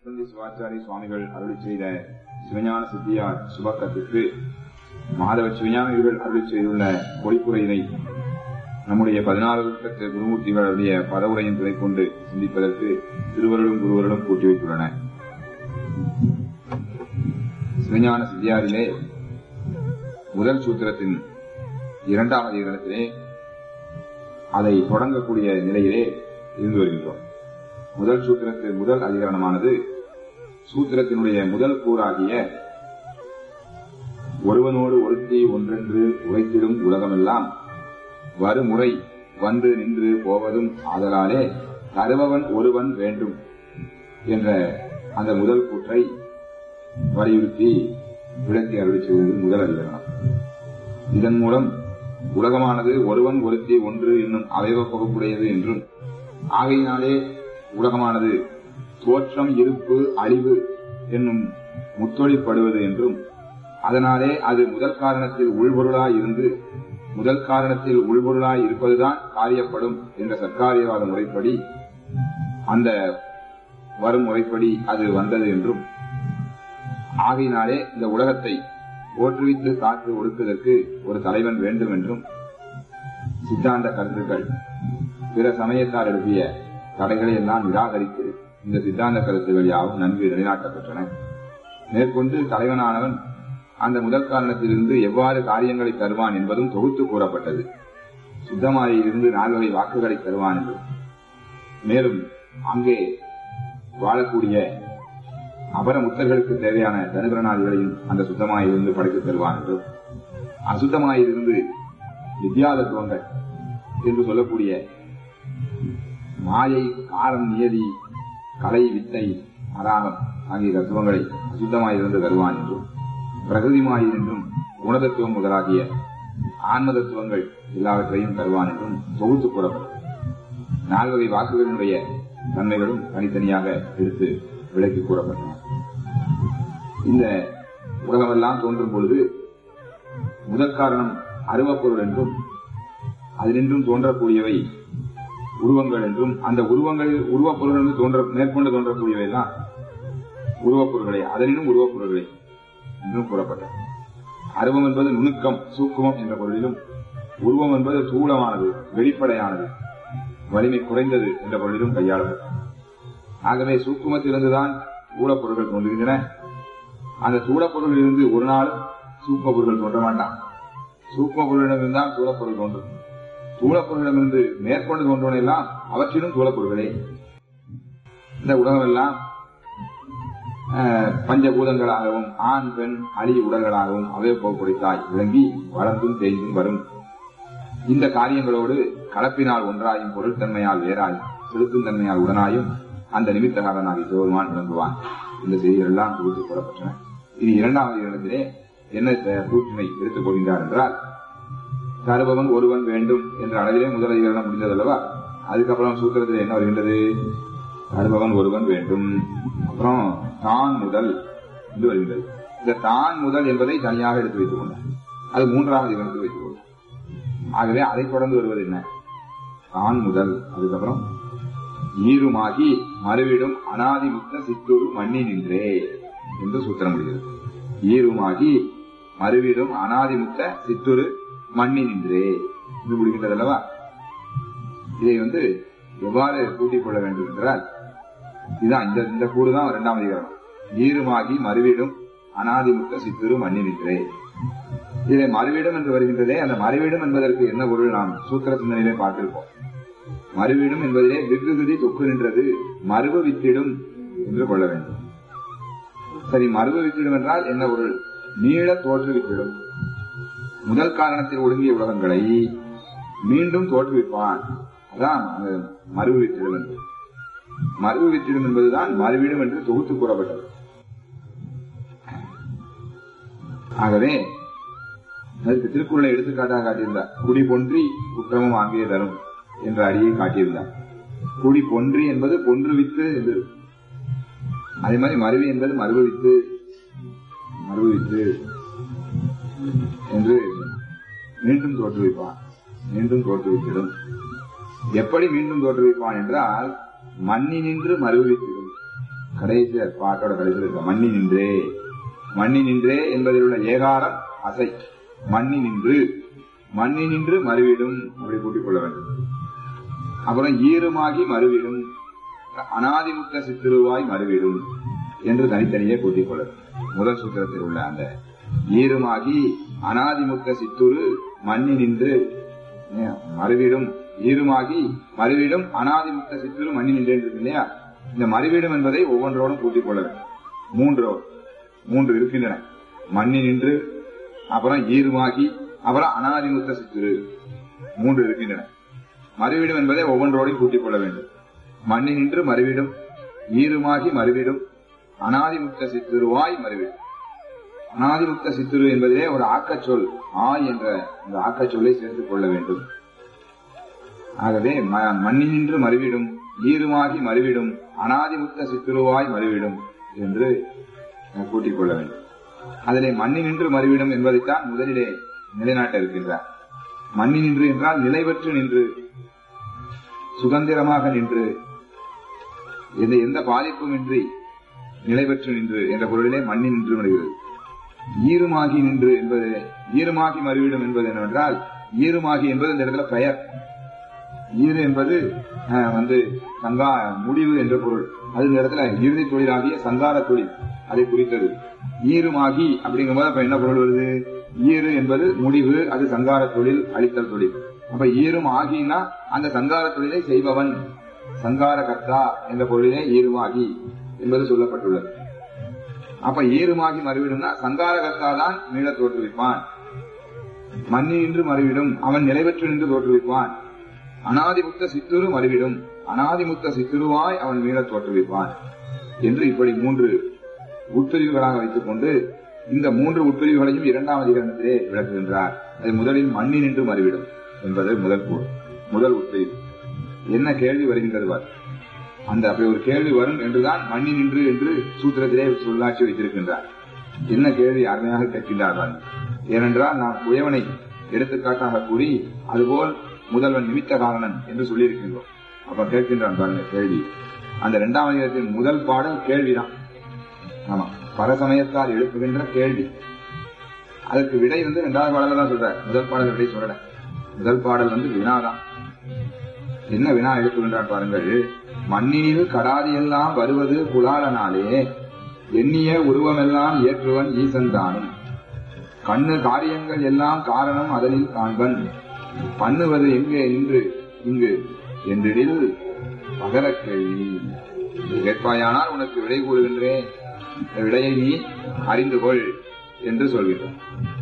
சுந்தரி சிவாச்சாரி சுவாமிகள் அருளி செய்த சிவஞான சித்தியார் சுபக்கத்திற்கு மாதவ சிவஞானிகள் அருளி செய்துள்ள பொழிப்புரையினை நம்முடைய பதினாறு கட்டு குருமூர்த்திகளுடைய பதவுரையின் துணை கொண்டு சிந்திப்பதற்கு திருவருளும் குருவருளும் கூட்டி வைத்துள்ளன சிவஞான சித்தியாரிலே முதல் சூத்திரத்தின் இரண்டாம் அதிகாரத்திலே அதை தொடங்கக்கூடிய நிலையிலே இருந்து வருகின்றோம் முதல் சூத்திரத்தின் முதல் அதிகரணமானது சூத்திரத்தினுடைய முதல் கூறாகிய ஒருவனோடு ஒருத்தி ஒன்றென்று உரைத்திடும் உலகமெல்லாம் வருமுறை வந்து நின்று போவதும் ஆதலாலே தருபவன் ஒருவன் வேண்டும் என்ற அந்த முதல் கூற்றை வலியுறுத்தி விளக்கி அருளி செய்வது முதல் அதிகரணம் இதன் மூலம் உலகமானது ஒருவன் ஒருத்தி ஒன்று என்னும் அவயவ பகுப்புடையது என்றும் ஆகையினாலே உலகமானது தோற்றம் இருப்பு அழிவு என்னும் முத்தொழிப்படுவது என்றும் அதனாலே அது முதல் காரணத்தில் உள்பொருளாய் இருந்து முதல் காரணத்தில் உள்பொருளாய் இருப்பதுதான் காரியப்படும் என்ற சர்க்காரியவாத முறைப்படி அந்த வரும் முறைப்படி அது வந்தது என்றும் ஆகையினாலே இந்த உலகத்தை ஓற்றுவித்து காற்று ஒடுக்குவதற்கு ஒரு தலைவன் வேண்டும் என்றும் சித்தாந்த கருத்துக்கள் பிற சமயத்தார் எழுப்பிய தடைகளை எல்லாம் நிராகரித்து இந்த சித்தாந்த கருத்துகள் யாவும் நன்கு நிலைநாட்டப்பட்டன மேற்கொண்டு தலைவனானவன் அந்த முதல் காரணத்திலிருந்து எவ்வாறு காரியங்களை தருவான் என்பதும் தொகுத்து கூறப்பட்டது சுத்தமாயிலிருந்து நால்வகை வாக்குகளை தருவான் என்றும் மேலும் அங்கே வாழக்கூடிய அபர முத்தர்களுக்கு தேவையான தனுகரணாதிகளையும் அந்த சுத்தமாயிலிருந்து படைத்து தருவான் என்றும் அசுத்தமாயிலிருந்து வித்யாதத்துவங்கள் என்று சொல்லக்கூடிய மாயை காரம் நியதி கலை வித்தை அராகம் ஆகிய தத்துவங்களை அசுத்தமாயிருந்து தருவான் என்றும் பிரகதிமாயில் என்றும் குணதத்துவம் முதலாகிய ஆன்ம தத்துவங்கள் எல்லாவற்றையும் தருவான் என்றும் தொகுத்து கூறப்படும் நால்வகை வாக்குகளினுடைய நன்மைகளும் தனித்தனியாக எடுத்து விளக்கி கூறப்பட்டன இந்த உலகமெல்லாம் தோன்றும் பொழுது முதற் காரணம் அருவப்பொருள் என்றும் அதினின்றும் தோன்றக்கூடியவை உருவங்கள் என்றும் அந்த உருவங்கள் உருவப்பொருள் என்று தோன்ற மேற்கொண்டு தோன்றக்கூடியவை எல்லாம் உருவப்பொருள்களே அதனினும் உருவப்பொருள்களே என்றும் கூறப்பட்டது அருவம் என்பது நுணுக்கம் சூக்குமம் என்ற பொருளிலும் உருவம் என்பது சூலமானது வெளிப்படையானது வலிமை குறைந்தது என்ற பொருளிலும் கையாளப்பட்டது ஆகவே சூக்குமத்திலிருந்துதான் சூழப்பொருள்கள் தோன்றுகின்றன அந்த சூழப்பொருளிலிருந்து ஒரு நாள் சூப்ப பொருள்கள் தோன்ற மாட்டான் சூக்ம பொருளிடமிருந்தான் சூழப்பொருள் தோன்றும் சூழப்பொருளிடமிருந்து மேற்கொண்டு தோன்றுவன எல்லாம் அவற்றிலும் சூழப்பொருள்களே இந்த உலகம் எல்லாம் பஞ்சபூதங்களாகவும் ஆண் பெண் அழி உடல்களாகவும் அவயப்போக்குடைத்தாய் விளங்கி வளர்ந்தும் தேய்ந்தும் வரும் இந்த காரியங்களோடு கலப்பினால் ஒன்றாயும் பொருட்தன்மையால் வேறாய் செலுத்தும் தன்மையால் உடனாயும் அந்த நிமித்தகாரனாகி சிவருமான் விளங்குவான் இந்த செய்திகள் எல்லாம் குறித்து கூறப்பட்டன இனி இரண்டாவது இடத்திலே என்ன கூற்றினை எடுத்துக் கொள்கின்றார் என்றால் தருபவன் ஒருவன் வேண்டும் என்ற அளவிலே முதல் அதிகாரம் முடிந்ததல்லவா அதுக்கப்புறம் சூத்திரத்தில் என்ன வருகின்றது தருபவன் ஒருவன் வேண்டும் அப்புறம் தான் முதல் என்று வருகின்றது இந்த தான் முதல் என்பதை தனியாக எடுத்து வைத்துக் கொண்டார் அது மூன்றாவது எடுத்து வைத்துக் கொண்டார் ஆகவே அதை தொடர்ந்து வருவது என்ன தான் முதல் அதுக்கப்புறம் ஈருமாகி மறுவிடும் அனாதிமுத்த சித்தூர் மண்ணி நின்றே என்று சூத்திரம் முடிகிறது ஈருமாகி மறுவிடும் அனாதிமுத்த சித்தூர் மண்ணி நின்றே என்று முடிகின்றது அல்லவா இதை வந்து எவ்வாறு கூட்டிக் கொள்ள வேண்டும் என்றால் இதுதான் இந்த இந்த கூடுதான் இரண்டாம் அதிகாரம் ஈருமாகி மறுவிடும் அனாதிமுத்த சித்துரு மண்ணி நின்றே இதை மறுவிடம் என்று வருகின்றதே அந்த மறுவிடம் என்பதற்கு என்ன பொருள் நாம் சூத்திர சிந்தனையிலே பார்த்திருப்போம் மறுவிடும் என்பதிலே விகுதி தொக்கு நின்றது மறுபு வித்திடும் என்று கொள்ள வேண்டும் சரி மறுபு வித்திடும் என்றால் என்ன பொருள் நீள தோற்றுவித்திடும் முதல் காரணத்தில் ஒடுங்கிய உலகங்களை மீண்டும் தோற்றுவிப்பான் அதான் மறுபு வித்திடும் என்று மறுபு வித்திடும் என்பதுதான் மறுவிடும் என்று தொகுத்து கூறப்பட்டது ஆகவே அதற்கு திருக்குறளை எடுத்துக்காட்டாக காட்டியிருந்தார் குடி பொன்றி குற்றமும் ஆங்கிய தரும் என்ற அடியை காட்டியிருந்தார் குடி பொன்றி என்பது பொன்றுவித்து என்று அதே மாதிரி மருவி என்பது மறுபவித்து மறுபவித்து என்று மீண்டும் தோற்றுவிப்பான் மீண்டும் தோற்றுவித்திடும் எப்படி மீண்டும் தோற்றுவிப்பான் என்றால் மண்ணி நின்று மறுவித்திடும் கடைசி பாட்டோட கடைசியில் இருக்க மண்ணி நின்றே மண்ணி நின்றே என்பதில் உள்ள ஏகாரம் அசை மண்ணி நின்று மண்ணி நின்று மறுவிடும் அப்படி கூட்டிக் கொள்ள வேண்டும் அப்புறம் ஈருமாகி மறுவிடும் அனாதிமுத்த சித்திருவாய் மறுவிடும் என்று தனித்தனியே கூட்டிக் கொள்ள வேண்டும். முதல் சூத்திரத்தில் உள்ள அந்த ஈருமாகி அனாதிமுத்த சித்துரு மண்ணி நின்று ஏன், மறுவிடும் ஈருமாகி மறுவிடும் அனாதிமுத்த சித்துரு மண்ணி நின்று இருக்கு இல்லையா இந்த மறுவிடும் என்பதை ஒவ்வொன்றோடும் கூட்டிக் கொள்ள வேண்டும் மூன்று மூன்று இருக்கின்றன மண்ணி நின்று அப்புறம் ஈருமாகி அப்புறம் அனாதிமுத்த சித்துரு மூன்று இருக்கின்றன மறுவிடும் என்பதை ஒவ்வொன்றோடையும் கூட்டிக் கொள்ள வேண்டும் மண்ணி நின்று மறுவிடும் ஈருமாகி மறுவிடும் அனாதிமுத்த சித்துருவாய் மறுவிடும் அனாதிமுத்த சித்துரு என்பதிலே ஒரு ஆக்கச்சொல் ஆய் என்ற இந்த ஆக்கச்சொல்லை சேர்த்துக் கொள்ள வேண்டும் ஆகவே ம- மண்ணி நின்று மறுவிடும் ஈருமாகி மறுவிடும் அனாதிமுத்த சித்துருவாய் மறுவிடும் என்று அஹ், கூட்டிக் கொள்ள வேண்டும் அதிலே மண்ணி நின்று மறுவிடும் என்பதைத்தான் முதலிலே நிலைநாட்ட இருக்கின்றார் மண்ணி நின்று என்றால் நிலைபெற்று நின்று சுதந்திரமாக நின்று எந்த எந்த பாதிப்புமின்றி நிலை பெற்று நின்று என்ற பொருளிலே மண்ணி நின்று வருகிறது ஈருமாகி நின்று என்பது ஈருமாகி மறுவிடும் என்பது என்னவென்றால் ஈருமாகி என்பது இந்த இடத்துல பெயர் ஈரு என்பது அஹ், வந்து சங்கா முடிவு என்ற பொருள் அது இந்த இடத்துல இறுதி தொழிலாகிய சங்கார தொழில் அதை குறித்தது ஈருமாகி அப்படிங்கும்போது அப்ப என்ன பொருள் வருது ஈரு என்பது முடிவு அது சங்கார தொழில் அழித்தல் தொழில் அப்ப ஈரும் ஆகினா அந்த சங்கார தொழிலை செய்பவன் சங்கார கர்த்தா என்ற பொருளிலே ஈருமாகி என்பது சொல்லப்பட்டுள்ளது அப்ப ஈருமாகி மறுவிடும்னா சங்கார கர்த்தா தான் மீள தோற்றுவிப்பான் மண்ணி நின்று மறுவிடும் அவன் நிலைபெற்று நின்று தோற்றுவிப்பான் அனாதிமுத்த சித்துரு மறுவிடும் அனாதிமுத்த சித்துருவாய் அவன் மீள தோற்றுவிப்பான் என்று இப்படி மூன்று உட்பிரிவுகளாக வைத்துக் கொண்டு இந்த மூன்று உட்பிரிவுகளையும் இரண்டாம் அதிகரணத்திலே விளக்குகின்றார் அது முதலில் மண்ணி நின்று மறுவிடும் என்பது முதல் கூறு முதல் உட்பிரிவு என்ன கேள்வி வருகின்றது பார் அந்த அப்படி ஒரு கேள்வி வரும் என்றுதான் மண்ணி நின்று என்று சூத்திரத்திலே சொல்லாட்சி வைத்திருக்கின்றார் என்ன கேள்வி அருமையாக கேட்கின்றார் பாருங்க. ஏனென்றால் நாம் குயவனை எடுத்துக்காட்டாக கூறி அதுபோல் முதல்வன் நிமித்த காரணன் என்று சொல்லியிருக்கின்றோம் அப்ப கேட்கின்றான் பாருங்க கேள்வி அந்த இரண்டாம் அதிகாரத்தின் முதல் பாடல் கேள்விதான் ஆமா பரசமயத்தால் எழுப்புகின்ற கேள்வி அதற்கு விடை வந்து இரண்டாவது பாடல தான் சொல்ற முதல் பாடல் விடை சொல்லல முதல் பாடல் வந்து வினாதான் என்ன வினா எழுப்புகின்றார் பாருங்கள் மண்ணினில் கடாதி எல்லாம் வருவது புலாலனாலே எண்ணிய உருவமெல்லாம் ஏற்றுவன் ஈசன் தானும் கண்ணு காரியங்கள் எல்லாம் காரணம் அதனில் காண்பன் பண்ணுவது எங்கே நின்று இங்கு என்றிடில் பகர கேள்வி நீ கேட்பாயானால் உனக்கு விடை கூறுகின்றேன் இந்த விடையை நீ அறிந்து கொள் என்று சொல்கின்றான்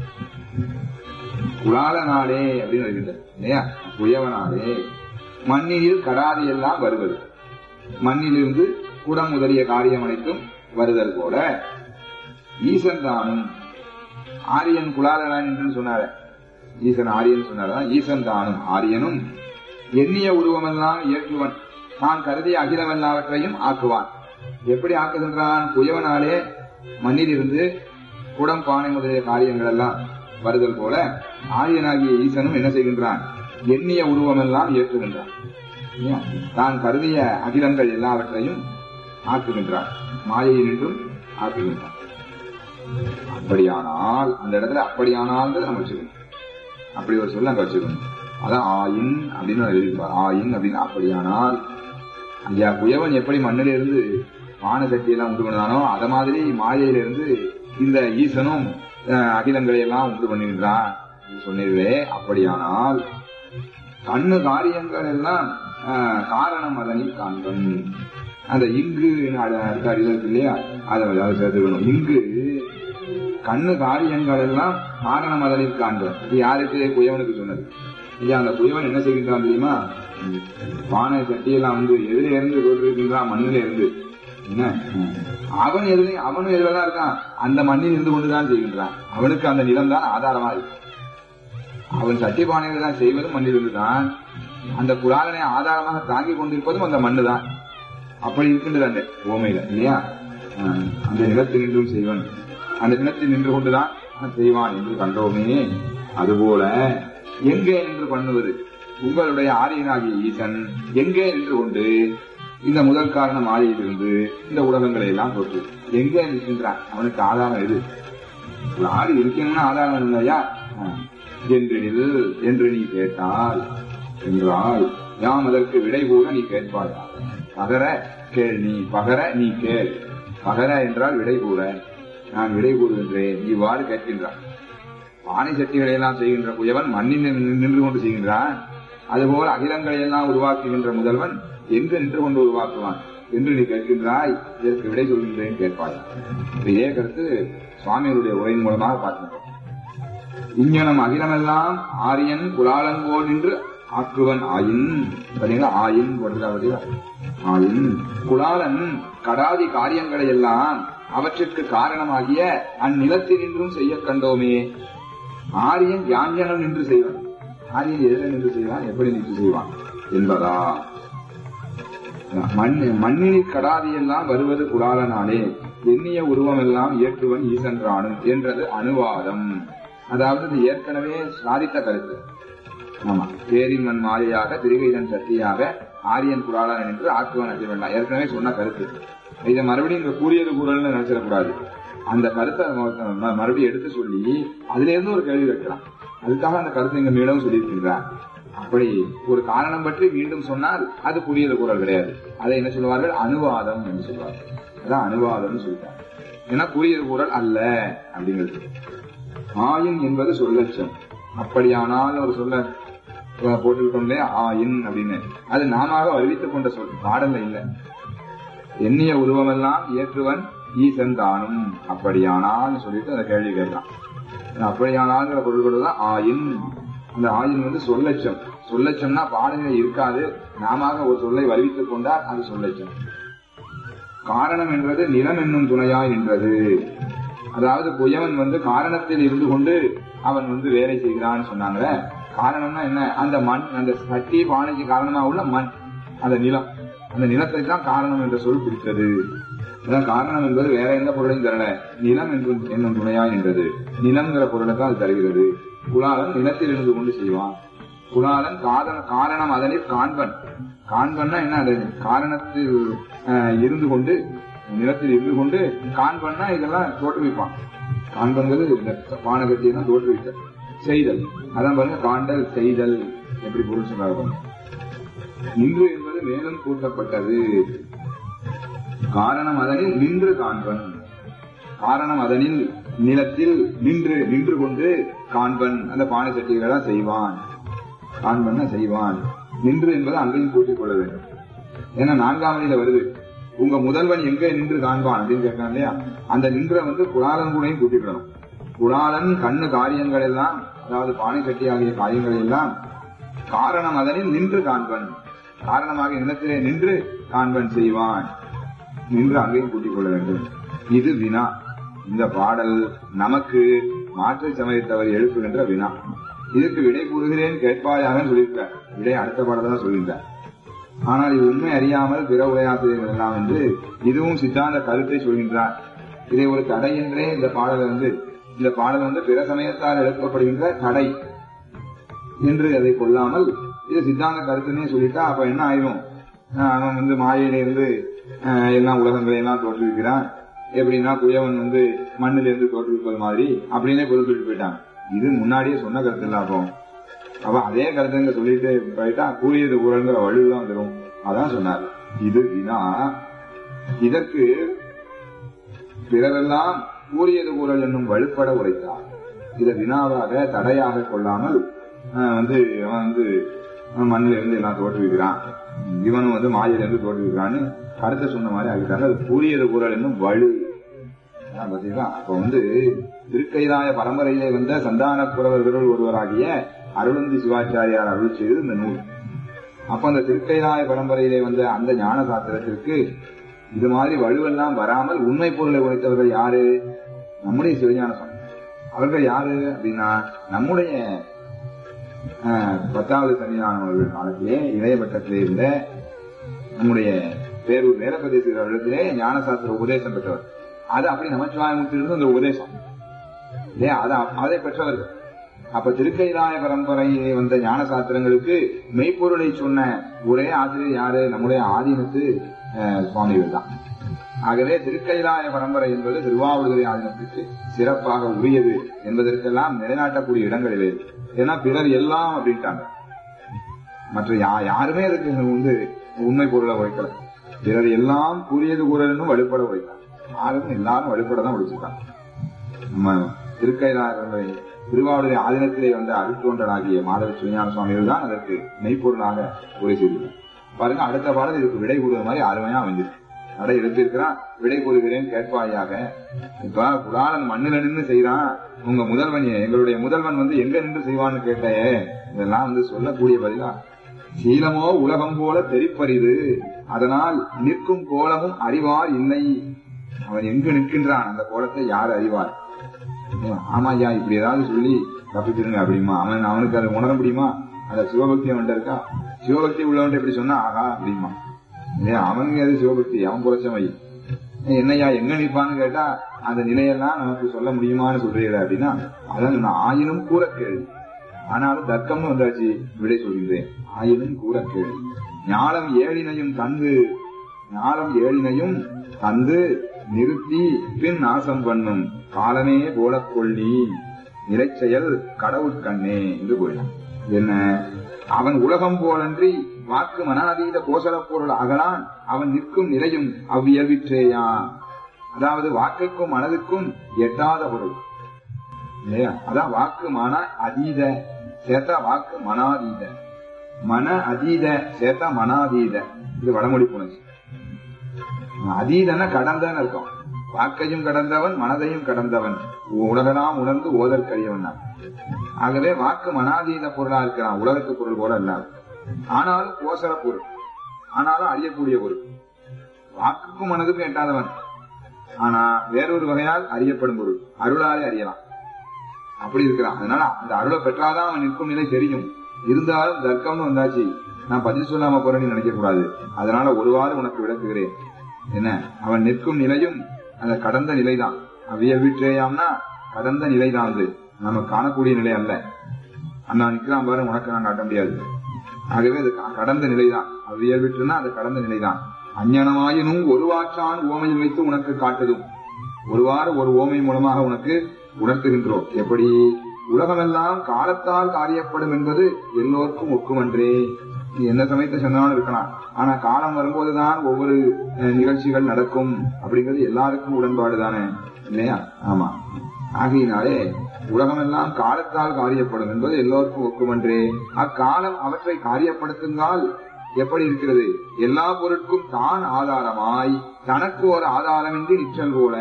குலாலனாலே அப்படின்னு வருகின்றார் இல்லையா குயவனாலே மண்ணில் கடாதி எல்லாம் வருவது மண்ணிலிருந்து குடம் முதலிய காரியம் அனைத்தும் வருதல் போல ஈசன் தானும் ஆரியன் குலாலனான் என்று சொன்னார ஈசன் ஆரியன் சொன்னாரா ஈசன் தானும் ஆரியனும் எண்ணிய உருவமெல்லாம் இயக்குவன் தான் கருதிய அகிலமெல்லாவற்றையும் ஆக்குவான் எப்படி ஆக்குகின்றான் குயவனாலே மண்ணிலிருந்து குடம் பானை முதலிய காரியங்கள் எல்லாம் வருதல் போல ஆரியனாகிய ஈசனும் என்ன செய்கின்றான் எண்ணிய உருவமெல்லாம் இயக்குகின்றான் இல்லையா? தான் கருதிய அகிலங்கள் எல்லாவற்றையும் ஆக்குகின்றான் மாயையில் நின்றும் ஆக்குகின்றான் அப்படியானால் அந்த இடத்துல அப்படியானால் நம்ம வச்சுக்கணும் அப்படி ஒரு சொல்ல அங்க வச்சுக்கணும் அதான் ஆயின் அப்படின்னு எழுதியிருப்பார் ஆயின் அப்படின்னு அப்படியானால் ஐயா குயவன் எப்படி மண்ணில இருந்து வான சக்தி எல்லாம் உண்டு பண்ணானோ அத மாதிரி மாயையிலிருந்து இந்த ஈசனும் அஹ், அகிலங்களை எல்லாம் உண்டு பண்ணுகின்றான் என்று சொன்னீர்களே அப்படியானால் கண்ணு காரியங்கள் எல்லாம் அஹ், காரணம் அதனில் காண்பன் அந்த இங்கு அடுத்த அடியில் இருக்கு இல்லையா அதை அதை சேர்த்துக்கணும் இங்கு கண்ணு காரியங்கள் எல்லாம் காரணம் அதனில் காண்பன் இது யாருக்கு குயவனுக்கு சொன்னது ஐயா அந்த குயவன் என்ன செய்கின்றான் தெரியுமா பானை சட்டியெல்லாம் வந்து எதுல இருந்து தோற்றுவிக்கின்றான் மண்ணில இருந்து என்ன அவன் எதுல அவனும் எதுலதான் இருக்கான் அந்த மண்ணில் இருந்து கொண்டுதான் செய்கின்றான் அவனுக்கு அந்த நிலம் தான் ஆதாரமா இருக்கு அவன் சட்டி பானைகளை தான் செய்வதும் மண்ணிலிருந்து தான் அந்த குலாலனை ஆதாரமாக தாங்கிக் கொண்டிருப்பதும் அந்த மண்ணு தான் அப்படி இருக்கின்றது அந்த ஓமையில இல்லையா ஆஹ் அந்த நிலத்தில் நின்றும் செய்வன் அந்த நிலத்தில் நின்று கொண்டுதான் அவன் செய்வான் என்று கண்டோமே அதுபோல எங்கே நின்று பண்ணுவது உங்களுடைய ஆரியனாகிய ஈசன் எங்கே நின்று கொண்டு இந்த முதல் காரணம் ஆதியிலிருந்து இந்த உலகங்களை எல்லாம் தோற்று எங்கே இருக்கின்றான் அவனுக்கு ஆதாரம் எது ஒரு ஆடு இருக்கணும்னா ஆதாரம் வேணும் இல்லையா என்றில் என்று நீ கேட்டால் என்றால் யாம் அதற்கு விடை கூற நீ கேட்பாயா பகர கேள் நீ பகர நீ கேள் பகர என்றால் விடை கூற நான் விடை கூறுகின்றேன் இவ்வாறு கேட்கின்றான் பானை சட்டிகளை எல்லாம் செய்கின்ற குயவன் மண்ணில் நின்று- நின்று கொண்டு செய்கின்றான் அதுபோல அகிலங்களை எல்லாம் உருவாக்குகின்ற முதல்வன் எங்கு நின்று கொண்டு உருவாக்குவான் என்று நீ கேட்கின்றாய் இதற்கு விடை சொல்கின்றேன் கேட்பாய் இதே கருத்து சுவாமிகளுடைய உரையின் மூலமாக பார்க்கின்றோம் இங்ஙனம் அகிலமெல்லாம் ஆரியன் குலாலங்கோல் நின்று ஆக்குவன் ஆயின் பாத்தீங்களா ஆயின் போடுறதாவது ஆயின் குலாலன் கடாதி காரியங்களை எல்லாம் அவற்றிற்கு காரணமாகிய அந்நிலத்தில் நின்றும் செய்ய கண்டோமே ஆரியன் யாஞ்சனம் நின்று செய்வான் ஆரியன் எதில் நின்று செய்வான் எப்படி நின்று செய்வான் என்பதா மண் மண்ணினில் கடாதி எல்லாம் வருவது குலாலனாலே எண்ணிய உருவம் எல்லாம் ஏற்றுவன் ஈசன்றானும் என்றது அனுவாதம் அதாவது இது ஏற்கனவே சாதித்த கருத்து ஆமா பேரின் மண் மாலையாக திருகைதன் சக்தியாக ஆரியன் குலாலன் என்று ஆக்குவன் அஜிவன் ஏற்கனவே சொன்ன கருத்து இதை மறுபடியும் இங்க கூறியது கூறல்னு நினைச்சிடக்கூடாது அந்த கருத்தை ம- ம- மறுபடியும் எடுத்து சொல்லி அதுல இருந்து ஒரு கேள்வி வைக்கலாம் அதுக்காக அந்த கருத்தை இங்க மீண்டும் சொல்லியிருக்கிறார் அப்படி ஒரு காரணம் பற்றி மீண்டும் சொன்னால் அது புரியது குரல் கிடையாது அதை என்ன சொல்லுவார்கள் அனுவாதம் என்று சொல்வார்கள் அதான் அனுவாதம்னு சொல்லிட்டாங்க ஏன்னா புரியது குரல் அல்ல அப்படிங்கிறது ஆயின் என்பது சொல்லச்சம் அப்படியானால் ஒரு சொல்ல அஹ், போட்டுக்கிட்டோம் இல்லையா ஆயின் அப்படின்னு அது நாம அறிவித்துக் கொண்ட சொல் பாடல்ல இல்ல எண்ணிய உருவமெல்லாம் ஏற்றுவன் ஈசன் தானும் அப்படியானால் சொல்லிட்டு அந்த கேள்வி கேட்கலாம் அப்படியானால்ங்கிற பொருள் தான் ஆயின் அந்த ஆயின் வந்து சொல்லச்சம் சொல்லச்சம்னா பாடலில் இருக்காது நாம ஒரு சொல்லை வருவித்துக் கொண்டால் அது சொல்லச்சம் காரணம் என்பது நிலம் என்னும் துணையாய் நின்றது அதாவது குயவன் வந்து காரணத்தில் இருந்து கொண்டு அவன் வந்து வேலை செய்கிறான்னு சொன்னாங்களே காரணம்னா என்ன அந்த மண் அந்த சட்டி பானைக்கு காரணமா உள்ள மண் அந்த நிலம் அந்த நிலத்தை தான் காரணம் என்ற சொல் குறித்தது அதான் காரணம் என்பது வேற எந்த பொருளையும் தரல நிலம் என்றும் என்னும் துணையாய் நின்றது நிலம்ங்கிற பொருளை தான் அது தருகிறது குலாலன் நிலத்தில் இருந்து கொண்டு செய்வான் குலாலன் காரண காரணம் அதனில் காண்பன் காண்பன்னா என்ன அது காரணத்தில் அஹ், இருந்து கொண்டு நிலத்தில் இருந்து கொண்டு காண்பன்னா இதெல்லாம் தோற்றுவிப்பான் காண்பங்கிறது இந்த பானகத்தை தான் தோற்றுவித்தல் செய்தல் அதான் பாருங்க காண்டல் செய்தல் எப்படி பொருள் சொல்றாரு பாருங்க. நின்று என்பது மேலும் கூட்டப்பட்டது காரணம் அதனில் நின்று காண்பன் காரணம் அதனில் நிலத்தில் நின்று நின்று கொண்டு காண்பன் அந்த பானை சட்டிகளை செய்வான் காண்பன் செய்வான் நின்று என்பது அங்கேயும் கூட்டிக் கொள்ள வேண்டும் ஏன்னா நான்காம் வழியில வருது உங்க முதல்வன் எங்க நின்று காண்பான் அப்படின்னு கேட்கறான் இல்லையா அந்த நின்ற வந்து குலாலன் கூடயும் கூட்டிக்கிடணும் குலாலன் கண்ணு காரியங்கள் எல்லாம் அதாவது பானை சட்டி ஆகிய காரியங்கள் எல்லாம் காரணம் அதனில் நின்று காண்பன் காரணமாக நிலத்திலே நின்று காண்பன் செய்வான் நின்று அங்கேயும் கூட்டிக் கொள்ள வேண்டும் இது வினா இந்த பாடல் நமக்கு மாற்று சமயத்தவர் எழுப்புகின்ற வினா இதுக்கு விடை கூறுகிறேன் கேட்பாயாக சொல்லியிருக்கார் விடை அடுத்த பாடல் தான் சொல்கின்றார் ஆனால் இது உண்மை அறியாமல் பிற உரையாசிரியர்கள் எல்லாம் வந்து இதுவும் சித்தாந்த கருத்தை சொல்கின்றார் இதை ஒரு தடை என்றே இந்த பாடல் வந்து இந்த பாடல் வந்து பிற சமயத்தால் எழுப்பப்படுகின்ற தடை என்று அதை கொள்ளாமல் இது சித்தாந்த கருத்துன்னே சொல்லிட்டா அப்ப என்ன ஆயிரும் ஆஹ் அவன் வந்து மாயையில இருந்து ஆஹ் எல்லாம் உலகங்களை எல்லாம் தோற்றுவிக்கிறான் எப்படின்னா குயவன் வந்து மண்ணில இருந்து தோற்றுவிப்பது மாதிரி அப்படின்னே பொருள் சொல்லிட்டு போயிட்டான் இது முன்னாடியே சொன்ன கருத்து இல்ல அப்போ அப்ப அதே கருத்துங்க சொல்லிட்டு போயிட்டா கூறியது கூறங்கிற வலுதான் வந்துடும் அதான் சொன்னார் இது வினா இதற்கு பிறரெல்லாம் கூறியது கூறல் என்னும் வலுப்பட உரைத்தார் இதை வினாவாக தடையாக கொள்ளாமல் ஆஹ் வந்து அவன் வந்து மண்ணில இருந்து எல்லாம் தோற்றுவிக்கிறான் இவனும் வந்து மாயில இருந்து தோற்றுவிக்கிறான்னு கருத்தை சொன்ன மாதிரி ஆகிட்டாங்க அது கூறியது கூறல் என்னும் வலு அதான் பாத்தீங்களா அப்ப வந்து திருக்கைலாய பரம்பரையிலே வந்த சந்தான புறவர்கள் ஒருவராகிய அருளந்தி சிவாச்சாரியார் அருள் செய்தது இந்த நூல் அப்ப அந்த திருக்கைலாய பரம்பரையிலே வந்த அந்த ஞான சாஸ்திரத்திற்கு இது மாதிரி வலுவெல்லாம் வராமல் உண்மை பொருளை உழைத்தவர்கள் யாரு நம்முடைய சிவஞான சுவாமி அவர்கள் யாரு அப்படின்னா நம்முடைய ஆஹ், பத்தாவது சன்னிதானம் அவர்கள் காலத்திலே இளையபட்டத்திலே இருந்த நம்முடைய பேரூர் வேலப்பதேசர் அவர்களிடத்திலே ஞானசாஸ்திர உபதேசம் பெற்றவர் அது அப்படி நமச்சிவாயமுத்திலிருந்து அந்த உபதேசம் இல்லையா அதை அதை பெற்றவர்கள் அப்ப திருக்கைலாய பரம்பரையிலே வந்த ஞான சாஸ்திரங்களுக்கு மெய்ப்பொருளை சொன்ன ஒரே ஆசிரியர் யாரு நம்முடைய ஆதீனத்து அஹ், சுவாமிகள் தான் ஆகவே திருக்கைலாய பரம்பரை என்பது திருவாவூதுரை ஆதீனத்துக்கு சிறப்பாக உரியது என்பதற்கெல்லாம் நிலைநாட்டக்கூடிய இடங்களிலே ஏன்னா பிறர் எல்லாம் அப்படின்ட்டாங்க மற்ற யா- யாருமே அதுக்கு வந்து உண்மை பொருளை உழைக்கல பிறர் எல்லாம் கூறியது கூறலும் வலுப்பட உழைத்தாங்க யாரும் எல்லாரும் வலுப்பட தான் உழைச்சிருக்காங்க நம்ம திருக்கைலாய திருவாவூரை ஆதீனத்திலே வந்த அருட்தோன்றலாகிய மாதவ சிவஞான சுவாமிகள் தான் அதற்கு மெய்ப்பொருளாக உரை செய்திருக்காங்க பாருங்க அடுத்த பாடல் இதுக்கு விடை கூறுவது மாதிரி அருமையா அமைஞ்சிருக்கு நடை எடுத்திருக்கிறான் விடை கூறுகிறேன் கேட்பாயாக இப்ப குடாலன் மண்ணுல நின்று செய்யறான் உங்க முதல்வன் எங்களுடைய முதல்வன் வந்து எங்க நின்று செய்வான்னு கேட்டே இதெல்லாம் வந்து சொல்லக்கூடிய பதிலா சீலமோ உலகம் போல தெரிப்பரிது அதனால் நிற்கும் கோலமும் அறிவார் இல்லை அவன் எங்கு நிற்கின்றான் அந்த கோலத்தை யார் அறிவார் ஆமாய்யா இப்படி ஏதாவது சொல்லி தப்பிச்சிருங்க அப்படிமா அவன் அவனுக்கு அதை உணர முடியுமா அந்த சிவபக்தி அவன்கிட்ட இருக்கா சிவபக்தி உள்ளவன் இப்படி சொன்னா ஆகா அப்படிமா இல்லையா அவனுக்கு அது சிவபக்தி அவன் புரட்சமை என்னையா எங்க நிற்பான்னு கேட்டா அந்த நிலையெல்லாம் நமக்கு சொல்ல முடியுமான்னு சொல்றீங்க அப்படின்னா அதான் நான் ஆயினும் கூற கேள்வி ஆனாலும் தர்க்கம்னு வந்தாச்சு விடை சொல்கின்றேன் ஆயினும் கூற கேள்வி ஞானம் ஏழினையும் தந்து ஞானம் ஏழினையும் தந்து நிறுத்தி பின் நாசம் பண்ணும் காலமே போலக் கொள்ளி நிலைச்செயல் கடவுட்கண்ணே என்று கூறினான் என்ன அவன் உலகம் போலன்றி வாக்கு மனாதீத கோசல பொருள் அகலான் அவன் நிற்கும் நிலையும் அவ்வியல்விற்றேயான் அதாவது வாக்குக்கும் மனதுக்கும் எட்டாத பொருள் இல்லையா அதான் வாக்கு மன அதீத சேர்த்தா வாக்கு மனாதீத மன அதீத சேர்த்தா மனாதீத இது வடமொழி புணர்ச்சி அதீதன கடந்தன்னு இருக்கும் வாக்கையும் கடந்தவன் மனதையும் கடந்தவன் உலகெல்லாம் உணர்ந்து ஓதற்கரியவன் தான். ஆகவே வாக்கு மனாதீத பொருளா இருக்கலாம் உலகத்து பொருள் போல அல்ல ஆனாலும் கோசர பொருள் ஆனாலும் அறியக்கூடிய பொருள் வாக்குக்கும் மனதுக்கும் எட்டாதவன் ஆனா வேறொரு வகையால் அறியப்படும் பொருள் அருளாலே அறியலாம் அப்படி இருக்கிறான் அதனால அந்த அருளை பெற்றாதான் அவன் நிற்கும் நிலை தெரியும் இருந்தாலும் தர்க்கம்னு வந்தாச்சு நான் பதில் சொல்லாம போறேன்னு நினைக்க கூடாது அதனால ஒருவாறு உனக்கு விளக்குகிறேன் என்ன அவன் நிற்கும் நிலையும் அந்த கடந்த நிலைதான் அவ்வியல்விற்றேயாம்னா கடந்த நிலைதான் அது நம்ம காணக்கூடிய நிலை அல்ல அண்ணா நிக்கிறான் பாரு உனக்கு நான் காட்ட முடியாது ஆகவே அது க- கடந்த நிலைதான் அவ்வியல்விற்றுனா அது கடந்த நிலைதான் அஞ்ஞனமாயினும் ஒரு வாற்றான் ஓமையில் வைத்து உனக்கு காட்டுதும் ஒருவாறு ஒரு ஓமை மூலமாக உனக்கு உணர்த்துகின்றோம் எப்படி உலகமெல்லாம் காலத்தால் காரியப்படும் என்பது எல்லோருக்கும் ஒக்குமன்றே நீ எந்த சமயத்தை சொன்னாலும் இருக்கலாம் ஆனா காலம் வரும்போதுதான் ஒவ்வொரு அஹ், நிகழ்ச்சிகள் நடக்கும் அப்படிங்கிறது எல்லாருக்கும் உடன்பாடு தானே இல்லையா ஆமா ஆகையினாலே உலகமெல்லாம் காலத்தால் காரியப்படும் என்பது எல்லோருக்கும் ஒக்குமன்றே அக்காலம் அவற்றை காரியப்படுத்துங்கால் எப்படி இருக்கிறது எல்லா பொருட்கும் தான் ஆதாரமாய் தனக்கு ஒரு ஆதாரமின்றி நிற்றல் போல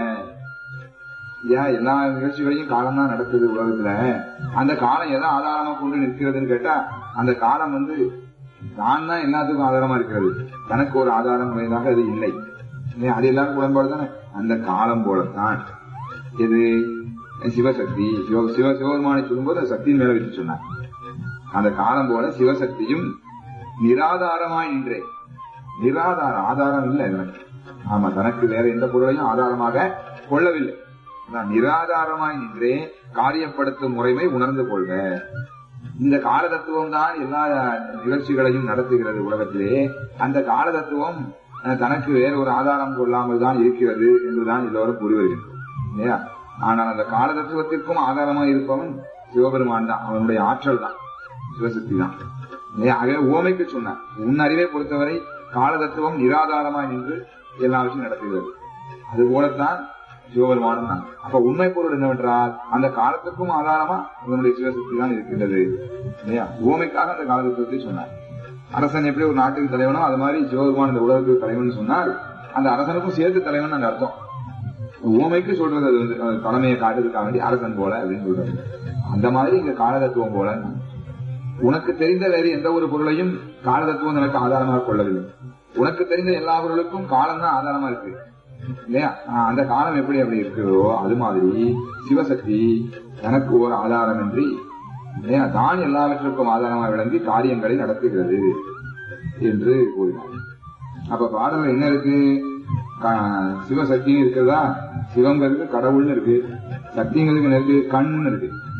ஏன் எல்லா நிகழ்ச்சிகளையும் காலம் தான் நடக்குது உலகத்துல அந்த காலம் எதை ஆதாரமா கொண்டு நிற்கிறதுன்னு கேட்டா அந்த காலம் வந்து தான் தான் எல்லாத்துக்கும் ஆதாரமா இருக்கிறது தனக்கு ஒரு ஆதாரம் உடையதாக அது இல்லை இல்லையா? அது எல்லாருக்கும் உடன்பாடு தானே அந்த காலம் போலத்தான் இது சிவசக்தி சிவ சிவ சிவபெருமானை சொல்லும்போது அது சக்தியின் மேல வச்சு சொன்னார் அந்த காலம் போல சிவசக்தியும் நிராதாரமாய் நின்றே நிராதாரம் ஆதாரம் இல்லை எனக்கு ஆமா தனக்கு வேற எந்த பொருளையும் ஆதாரமாக கொள்ளவில்லை நான் நிராதாரமாய் நின்றே காரியப்படுத்தும் முறைமை உணர்ந்து கொள்க இந்த கால தத்துவம் தான் எல்லா நிகழ்ச்சிகளையும் நடத்துகிறது உலகத்திலே அந்த கால தத்துவம் அஹ், தனக்கு வேற ஒரு ஆதாரம் கொள்ளாமல் தான் இருக்கிறது என்றுதான் எல்லோரும் கூறி வருகின்றோம் இல்லையா ஆனால் அந்த கால தத்துவத்திற்கும் ஆதாரமா இருப்பவன் சிவபெருமான் தான் அவனுடைய ஆற்றல் தான் சிவசக்தி தான் இல்லையா? ஆகவே ஓமைக்கு சொன்னார் உன் அறிவை பொறுத்தவரை கால தத்துவம் நிராதாரமாய் நின்று எல்லாவற்றையும் நடத்துகிறது அது போலத்தான் சிவபெருமானும் தான் அப்ப உண்மை பொருள் என்னவென்றால் அந்த காலத்துக்கும் ஆதாரமா இவனுடைய சிவசக்தி தான் இருக்கின்றது இல்லையா ஓமைக்காக அந்த கால தத்துவத்தை சொன்னார் அரசன் எப்படி ஒரு நாட்டுக்கு தலைவனோ அது மாதிரி சிவபெருமான் இந்த உலகத்துக்கு தலைவன் சொன்னால் அந்த அரசனுக்கும் சேர்த்து தலைவன் அந்த அர்த்தம் ஊமைக்கு சொல்றது அது வந்து அஹ், தலைமையை காட்டுறதுக்காக வேண்டி அரசன் போல அப்படின்னு சொல்றது அந்த மாதிரி இங்க காலதத்துவம் போல உனக்கு தெரிந்த வேறு எந்த ஒரு பொருளையும் காலதத்துவம் எனக்கு ஆதாரமாக கொள்ளவில்லை உனக்கு தெரிந்த எல்லா பொருளுக்கும் காலம் தான் ஆதாரமா இருக்கு இல்லையா ஆஹ், அந்த காலம் எப்படி அப்படி இருக்குதோ அது மாதிரி சிவசக்தி எனக்கு ஒரு ஆதாரமின்றி இல்லையா தான் எல்லாவற்றுக்கும் ஆதாரமாக விளங்கி காரியங்களை நடத்துகிறது என்று கூறினார் அப்ப பாடல்ல என்ன இருக்கு க- சிவசக்தியும் இருக்கிறதா சிவங்கிறது கடவுள்னு இருக்கு சக்திங்கிறதுக்கு என்ன இருக்கு கண்ணுன்னு இருக்கு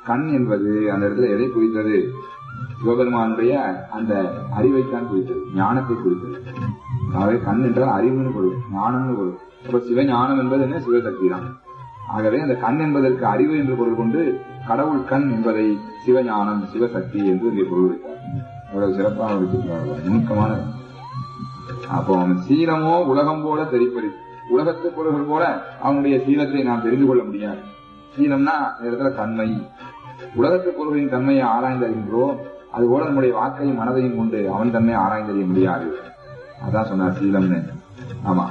கண் என்பது அந்த இடத்துல எதை குறித்தது சிவபெருமானுடைய அந்த அறிவைத்தான் குறித்தது ஞானத்தை குறித்தது ஆகவே கண் என்றால் அறிவுன்னு பொருள் ஞானம்னு பொருள் அப்ப சிவஞானம் என்பது என்ன சிவசக்தி தான் ஆகவே அந்த கண் என்பதற்கு அறிவு என்று பொருள் கொண்டு கடவுள் கண் என்பதை சிவஞானம் சிவசக்தி என்று இங்கே பொருள் வைத்தார் அவ்வளவு சிறப்பாக வச்சிருக்கிறார்கள் நுணுக்கமான அப்போ அவன் சீலமோ உலகம் போல தெரிப்பது உலகத்து பொருள்கள் போல அவனுடைய சீலத்தை நாம் தெரிந்து கொள்ள முடியாது சீலம்னா இந்த இடத்துல தன்மை உலகத்து பொருள்களின் தன்மையை ஆராய்ந்து அறிகின்றோம் அதுபோல நம்முடைய வாக்கையும் மனதையும் கொண்டு அவன் தன்மையை ஆராய்ந்து அறிய முடியாது அதான் சொன்னார் சீலம்னு ஆமா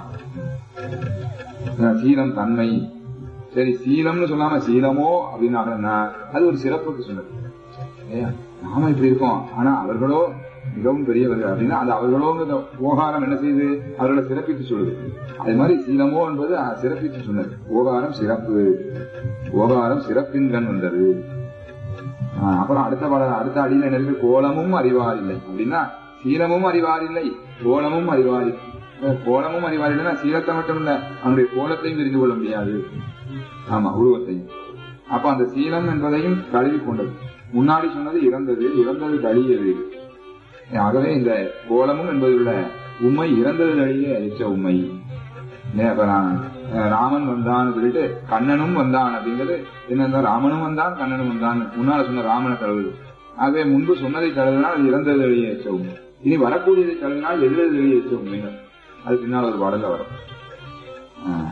சீலம் தன்மை சரி சீலம்னு சொல்லாம சீலமோ அப்படின்னு அது ஒரு சிறப்புக்கு சொன்னது ஏய்யா, நாம இப்படி இருக்கோம் ஆனா அவர்களோ மிகவும் பெரியவர்கள் அப்படின்னா அது அவர்களோங்கிற ஓகாரம் என்ன செய்யுது அவர்களை சிறப்பித்து சொல்லுது அது மாதிரி சீலமோ என்பது அஹ், சிறப்பித்து சொன்னது ஓகாரம் சிறப்பு ஓகாரம் சிறப்பின் கண் வந்தது ஆஹ், அப்புறம் அடுத்த பாட அடுத்த அடியில் என்ன இருக்கு கோலமும் அறிவார் இல்லை அப்படின்னா சீலமும் அறிவார் இல்லை கோலமும் அறிவார் இல்லை. அஹ், கோலமும் அறிவார் இல்லைன்னா சீலத்தை மட்டும் இல்ல அவனுடைய கோலத்தையும் தெரிந்து கொள்ள முடியாது ஆமா உருவத்தையும் அப்ப அந்த சீலம் என்பதையும் கழுவி கொண்டது முன்னாடி சொன்னது இறந்தது இறந்தது கழியது ஆகவே இந்த கோலமும் என்பதுள்ள உண்மை இறந்தது கழிய எச்ச உண்மை ஏன் அப்ப நான், அஹ், ராமன் வந்தான் சொல்லிட்டு கண்ணனும் வந்தான் அப்படிங்கிறது என்ன ராமனும் வந்தான் கண்ணனும் வந்தான் முன்னால சொன்ன ராமனை தழுவுது ஆகவே முன்பு சொன்னதை தழுவினால் அது இறந்தது வெளியே எச்ச உண்மை இனி வரக்கூடியதை தழுவினால் எழுதது வெளியே எச்ச உண்மைங்க அது பின்னால் ஒரு பாடல வரும் ஆஹ்.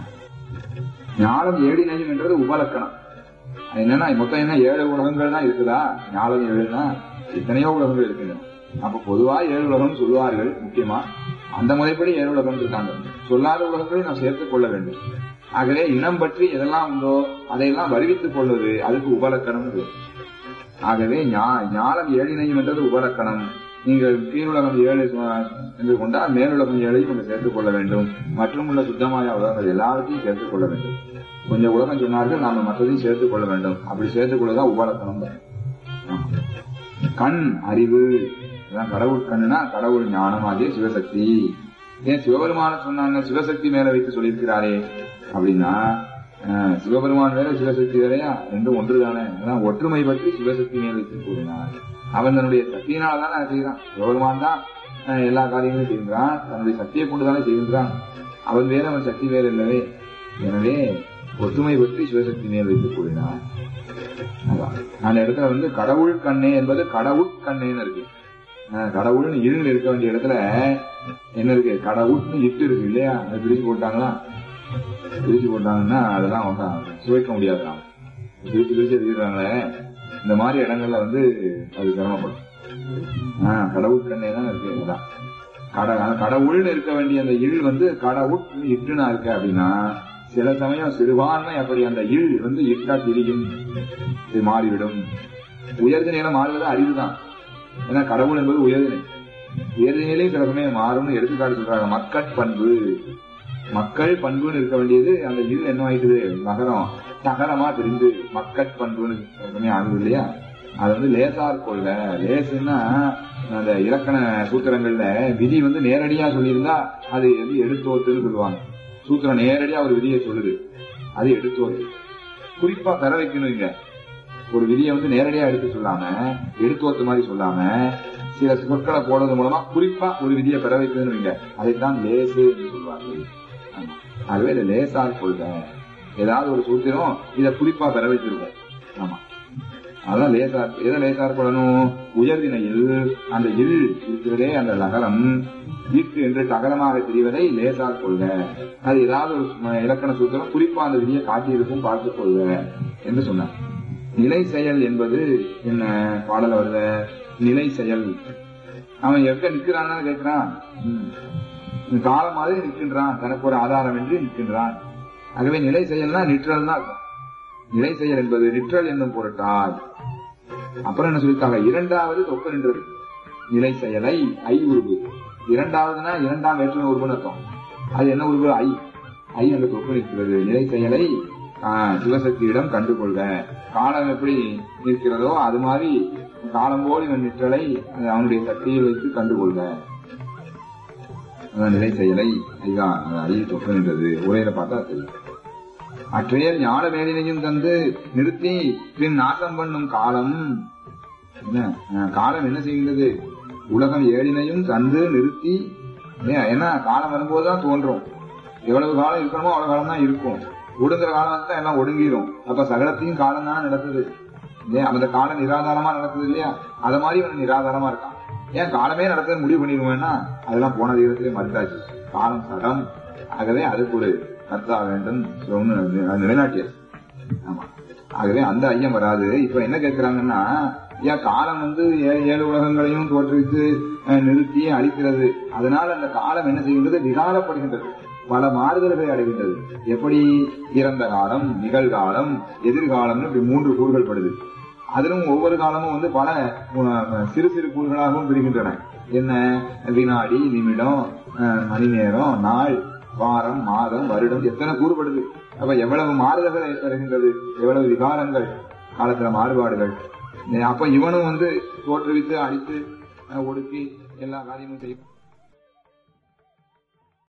ஞானம் ஏடினையும் என்றது உபலக்கணம் அது என்னன்னா மொத்தம் என்ன ஏழு உலகங்கள் தான் இருக்குதா ஞானம் ஏழுனா எத்தனையோ உலகங்கள் இருக்குங்க அப்ப பொதுவா ஏழு உலகம் சொல்லுவார்கள் முக்கியமா அந்த முறைப்படி ஏழு உலகம் இருக்காங்க சொல்லாத உலகங்களை நாம் சேர்த்துக் கொள்ள வேண்டும் ஆகவே இனம் பற்றி எதெல்லாம் உண்டோ அதையெல்லாம் வருவித்துக் கொள்வது அதுக்கு உபலக்கணம் பேர். ஆகவே ஞா- ஞானம் ஏழினையும் என்றது உபலக்கணம் நீங்கள் கீழுலகம் ஏழு சொ- என்று கொண்டால் மேலுலகம் ஏழையும் நீங்கள் சேர்த்துக் கொள்ள வேண்டும் மற்றும் உள்ள சுத்தമായ உலகங்கள் எல்லாத்தையும் சேர்த்துக் கொள்ள வேண்டும் கொஞ்சம் உலகம் சொன்னார்கள் நாம மற்றதையும் சேர்த்துக் கொள்ள வேண்டும் அப்படி சேர்த்துக் கொள்ளதான் உபலக்கணம் தான். ஆமா. கண் அறிவு இதான் கடவுள் கண்ணுனா கடவுள் ஞானமாகிய சிவசக்தி ஏன் சிவபெருமான சொன்னாங்க சிவசக்தி மேல வைத்து சொல்லியிருக்கிறாரே அப்படின்னா அஹ், சிவபெருமான் வேற சிவசக்தி வேறையா ரெண்டும் ஒன்று தானே அதான் ஒற்றுமை பற்றி சிவசக்தி மேல் வைத்து கூறினார் அவன் தன்னுடைய சக்தியினால தானே அதை செய்யறான் சிவபெருமான் தான் அஹ், எல்லா காரியங்களும் செய்கின்றான் தன்னுடைய சக்தியை கொண்டு தானே செய்கின்றான் அவன் வேற அவன் சக்தி வேற இல்லவே எனவே ஒற்றுமை பற்றி சிவசக்தி மேல் வைத்து கூறினார் அதான். அந்த இடத்துல வந்து கடவுள் கண்ணே என்பது கடவுள் கண்ணேன்னு இருக்கு அஹ் கடவுள்னு இருள் இருக்க வேண்டிய இடத்துல என்ன இருக்கு கடவுள்னு இட்டு இருக்கு இல்லையா அதை பிரிச்சு போட்டாங்களா பிரிச்சு போட்டாங்கன்னா அதெல்லாம் வந்து சுவைக்க முடியாது நாம் பிரிச்சு பிரிச்சு எழுதிடுறாங்களே இந்த மாதிரி இடங்கள்ல வந்து அது சிரமப்படும் ஆஹ் கடவுள் கண்ணே தான் இருக்கு அதான் கட அந்த கடவுள்னு இருக்க வேண்டிய அந்த இல் வந்து கடவுள் இட்டுனா இருக்க அப்படின்னா சில சமயம் சிறுபான்மை அப்படி அந்த இல் வந்து இட்டா திரியும் இது மாறிவிடும் உயர்ந்த நிலை மாறுவது அறிவுதான் ஏன்னா கடவுள் என்பது உயர்தினை உயர்தினையிலே சில சமயம் மாறும்னு எடுத்துக்காட்டு சொல்றாங்க மக்கட் பண்பு மக்கள் பண்புன்னு இருக்க வேண்டியது அந்த இல் என்ன ஆயிடுது நகரம் தகரமா தெரிந்து மக்கட் பண்புன்னு சில சமயம் ஆகுது இல்லையா அது வந்து லேசார் கொள்க லேசுன்னா அந்த இலக்கண சூத்திரங்கள்ல விதி வந்து நேரடியா சொல்லியிருந்தா அது வந்து எடுத்தோத்துன்னு சொல்லுவாங்க சூத்திரம் நேரடியா ஒரு விதியை சொல்லுது அது எடுத்தோத்து குறிப்பா பெற வைக்கணும் இங்க ஒரு விதியை வந்து நேரடியா எடுத்து சொல்லாம எடுத்துவத்து மாதிரி சொல்லாம சில சொற்களை போடுறது மூலமா குறிப்பா ஒரு விதியை பெற வைக்கிறதுன்னு வைங்க அதைத்தான் லேசு என்று சொல்வார்கள் ஆமா. ஆகவே இதை லேசார் கொள்க ஏதாவது ஒரு சூத்திரம் இதை குறிப்பா பெற வச்சிருக்கோம் ஆமா அதான் லேசார் எதை லேசார் கொள்ளணும் உயர்தினையில் அந்த இல் இருக்கிறதே அந்த லகரம் ஈட்டு என்று தகரமாக தெரிவதை லேசார் கொள்க அது ஏதாவது ஒரு ம- இலக்கண சூத்திரம் குறிப்பா அந்த விதியை காட்டியிருக்கும் பார்த்துக் கொள்க என்று சொன்னார் நிலை செயல் என்பது என்ன பாடல வருத நிலை செயல் அவன் எங்க நிக்கிறான்னு கேட்கிறான் ம். காலம் மாதிரி நிற்கின்றான் தனக்கு ஒரு ஆதாரம் என்று நிற்கின்றான் ஆகவே நிலை செயல்னா நிற்றல் தான் அர்த்தம். நிலை செயல் என்பது நிற்றல் என்னும் பொருட்டால் அப்புறம் என்ன சொல்லியிருக்காங்க இரண்டாவது தொப்பு நின்றது நிலை செயலை ஐ உருவு இரண்டாவதுனா இரண்டாம் வேற்றுமை உருவுன்னு அர்த்தம் அது என்ன உருவு ஐ ஐ அங்க தொப்பு நிற்கிறது நிலை செயலை ஆஹ், சிவசக்தியிடம் கண்டுகொள்க காலம் எப்படி நிற்கிறதோ அது மாதிரி காலம் போல் இவன் நிற்றலை அது அவனுடைய சக்தியில் வைத்து கண்டுகொள்க அதான் நிலை செயலை ஐயா ஐ தொப்பு நின்றது உரையில பார்த்தா தெரியும் அற்றையல் ஞான மேலினையும் தந்து நிறுத்தி பின் நாசம் பண்ணும் காலம் என்ன அஹ், காலம் என்ன செய்கின்றது உலகம் ஏழினையும் தந்து நிறுத்தி ஏன், ஏன்னா காலம் வரும்போதுதான் தோன்றும் எவ்வளவு காலம் இருக்கணுமோ அவ்வளவு காலம் தான் இருக்கும் ஒடுங்குற காலம் தான் எல்லாம் ஒடுங்கிரும் அப்ப சகலத்தையும் காலம் தான் நடக்குது ஏன் அந்த காலம் நிராதாரமா நடக்குது இல்லையா அத மாதிரி இவன் நிராதாரமா இருக்கான் ஏன் காலமே நடக்குது முடிவு பண்ணிடுவேன்னா அதெல்லாம் போன தீரத்திலே மறுத்தாச்சு காலம் சடம் ஆகவே அதுக்கு ஒரு கர்த்தா வேண்டும் சொன்னு நிலைநாட்டியாச்சு ஆமா ஆகவே அந்த ஐயம் வராது இப்ப என்ன கேட்கிறாங்கன்னா ஏன் காலம் வந்து ஏ- ஏழு உலகங்களையும் தோற்றுவித்து அஹ், நிறுத்தி அழிக்கிறது அதனால அந்த காலம் என்ன செய்கின்றது விகாரப்படுகின்றது பல மாறுதல்களை அடைகின்றது எப்படி இறந்த காலம் நிகழ்காலம் எதிர்காலம்னு இப்படி மூன்று கூறுகள் படுது அதிலும் ஒவ்வொரு காலமும் வந்து பல அஹ், சிறு சிறு கூறுகளாகவும் பிரிகின்றன என்ன வினாடி நிமிடம் அஹ், மணி நேரம் நாள் வாரம் மாதம் வருடம் எத்தனை கூறுபடுது அப்ப எவ்வளவு மாறுதல்கள் ஏற்படுகின்றது எவ்வளவு விகாரங்கள் காலத்துல மாறுபாடுகள் அப்ப இவனும் வந்து தோற்றுவித்து அடித்து அஹ், ஒடுக்கி எல்லா காரியமும் செய்யும்